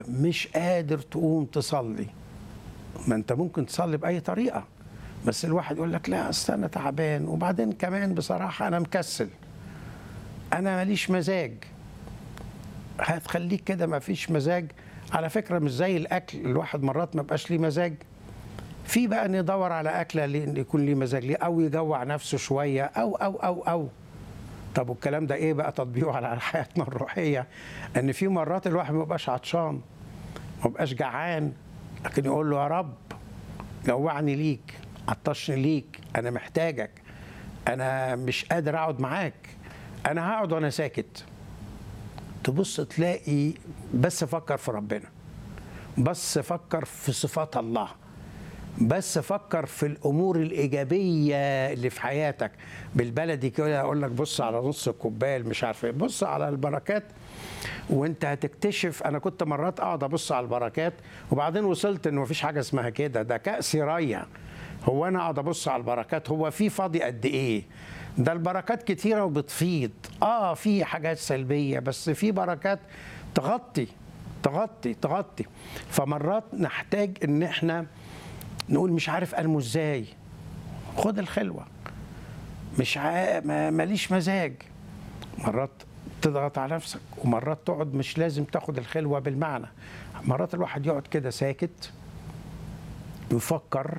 مش قادر تقوم تصلي ما انت ممكن تصلي باي طريقه بس الواحد يقول لك لا اصل انا تعبان وبعدين كمان بصراحه انا مكسل انا ماليش مزاج هتخليك كده ما فيش مزاج على فكره مش زي الاكل الواحد مرات ما بقاش ليه مزاج في بقى ان يدور على اكله اللي يكون ليه مزاج ليه او يجوع نفسه شويه او او او او طب والكلام ده ايه بقى تطبيقه على حياتنا الروحيه ان في مرات الواحد ما بيبقاش عطشان ما بيبقاش جعان لكن يقول له يا رب جوعني ليك عطشني ليك انا محتاجك انا مش قادر اقعد معاك انا هقعد وانا ساكت تبص تلاقي بس فكر في ربنا بس فكر في صفات الله بس فكر في الامور الايجابيه اللي في حياتك بالبلدي كده اقول لك بص على نص الكوبايه مش عارف ايه بص على البركات وانت هتكتشف انا كنت مرات اقعد ابص على البركات وبعدين وصلت ان مفيش حاجه اسمها كده ده كاس ريا هو انا اقعد ابص على البركات هو في فاضي قد ايه ده البركات كتيره وبتفيض اه في حاجات سلبيه بس في بركات تغطي تغطي تغطي فمرات نحتاج ان احنا نقول مش عارف انمو ازاي خد الخلوه مش ع... ما ماليش مزاج مرات تضغط على نفسك ومرات تقعد مش لازم تاخد الخلوه بالمعنى مرات الواحد يقعد كده ساكت ويفكر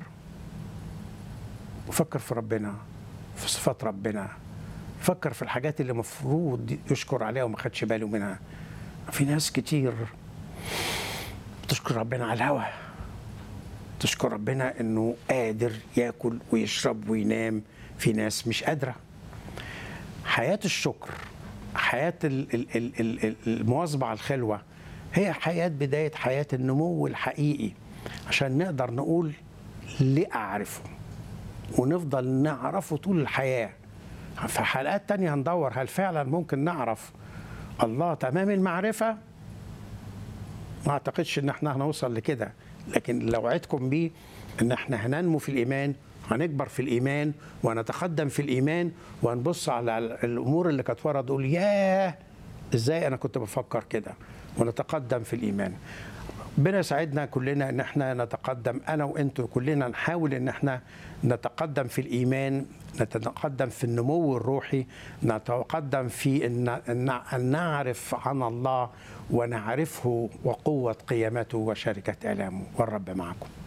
يفكر في ربنا في صفات ربنا يفكر في الحاجات اللي المفروض يشكر عليها وما خدش باله منها في ناس كتير تشكر ربنا على الهوى تشكر ربنا انه قادر ياكل ويشرب وينام في ناس مش قادره حياه الشكر حياه ال- ال- ال- ال- المواظبه على الخلوه هي حياه بدايه حياه النمو الحقيقي عشان نقدر نقول ليه اعرفه ونفضل نعرفه طول الحياه في حلقات تانية هندور هل فعلا ممكن نعرف الله تمام المعرفه ما اعتقدش ان احنا هنوصل لكده لكن لو وعدكم بيه ان احنا هننمو في الايمان هنكبر في الايمان ونتقدم في الايمان ونبص على الامور اللي كانت ورا نقول ياه ازاي انا كنت بفكر كده ونتقدم في الايمان ربنا يساعدنا كلنا ان احنا نتقدم انا وانتوا كلنا نحاول ان احنا نتقدم في الايمان نتقدم في النمو الروحي نتقدم في ان ان أن نعرف عن الله ونعرفه وقوه قيامته وشركه الامه والرب معكم